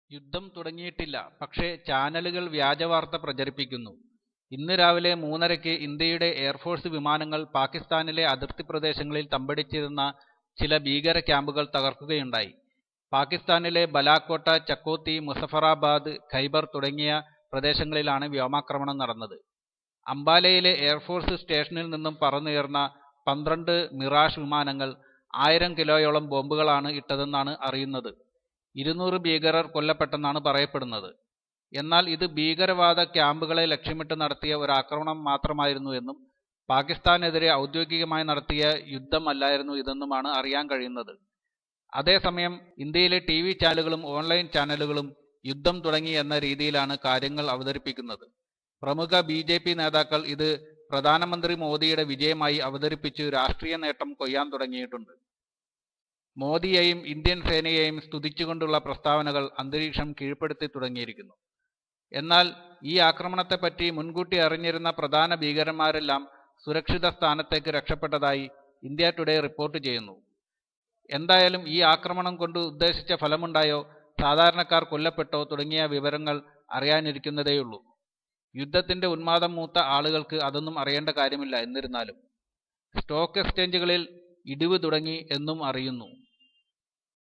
യുദ്ധം തുടങ്ങിയിട്ടില്ല പക്ഷേ ചാനലുകൾ വ്യാജവാർത്ത പ്രചരിപ്പിക്കുന്നു ഇന്ന് രാവിലെ മൂന്നരയ്ക്ക് ഇന്ത്യയുടെ എയർഫോഴ്സ് വിമാനങ്ങൾ പാകിസ്ഥാനിലെ അതിർത്തി പ്രദേശങ്ങളിൽ തമ്പടിച്ചിരുന്ന ചില ഭീകര ക്യാമ്പുകൾ തകർക്കുകയുണ്ടായി പാകിസ്ഥാനിലെ ബലാക്കോട്ട ചക്കോത്തി മുസഫറാബാദ് ഖൈബർ തുടങ്ങിയ പ്രദേശങ്ങളിലാണ് വ്യോമാക്രമണം നടന്നത് അംബാലയിലെ എയർഫോഴ്സ് സ്റ്റേഷനിൽ നിന്നും പറന്നുയർന്ന പന്ത്രണ്ട് മിറാഷ് വിമാനങ്ങൾ ആയിരം കിലോയോളം ബോംബുകളാണ് ഇട്ടതെന്നാണ് അറിയുന്നത് ഇരുന്നൂറ് ഭീകരർ കൊല്ലപ്പെട്ടെന്നാണ് പറയപ്പെടുന്നത് എന്നാൽ ഇത് ഭീകരവാദ ക്യാമ്പുകളെ ലക്ഷ്യമിട്ട് നടത്തിയ ഒരു ആക്രമണം മാത്രമായിരുന്നു എന്നും പാകിസ്ഥാനെതിരെ ഔദ്യോഗികമായി നടത്തിയ യുദ്ധമല്ലായിരുന്നു ഇതെന്നുമാണ് അറിയാൻ കഴിയുന്നത് അതേസമയം ഇന്ത്യയിലെ ടി വി ചാനലുകളും ഓൺലൈൻ ചാനലുകളും യുദ്ധം തുടങ്ങി എന്ന രീതിയിലാണ് കാര്യങ്ങൾ അവതരിപ്പിക്കുന്നത് പ്രമുഖ ബി ജെ പി നേതാക്കൾ ഇത് പ്രധാനമന്ത്രി മോദിയുടെ വിജയമായി അവതരിപ്പിച്ച് രാഷ്ട്രീയ നേട്ടം കൊയ്യാൻ തുടങ്ങിയിട്ടുണ്ട് മോദിയെയും ഇന്ത്യൻ സേനയെയും സ്തുതിച്ചുകൊണ്ടുള്ള പ്രസ്താവനകൾ അന്തരീക്ഷം കീഴ്പ്പെടുത്തി തുടങ്ങിയിരിക്കുന്നു എന്നാൽ ഈ ആക്രമണത്തെപ്പറ്റി മുൻകൂട്ടി അറിഞ്ഞിരുന്ന പ്രധാന ഭീകരന്മാരെല്ലാം സുരക്ഷിത സ്ഥാനത്തേക്ക് രക്ഷപ്പെട്ടതായി ഇന്ത്യ ടുഡേ റിപ്പോർട്ട് ചെയ്യുന്നു എന്തായാലും ഈ ആക്രമണം കൊണ്ട് ഉദ്ദേശിച്ച ഫലമുണ്ടായോ സാധാരണക്കാർ കൊല്ലപ്പെട്ടോ തുടങ്ങിയ വിവരങ്ങൾ അറിയാനിരിക്കുന്നതേയുള്ളൂ യുദ്ധത്തിന്റെ ഉന്മാദം മൂത്ത ആളുകൾക്ക് അതൊന്നും അറിയേണ്ട കാര്യമില്ല എന്നിരുന്നാലും സ്റ്റോക്ക് എക്സ്ചേഞ്ചുകളിൽ ഇടിവ് തുടങ്ങി എന്നും അറിയുന്നു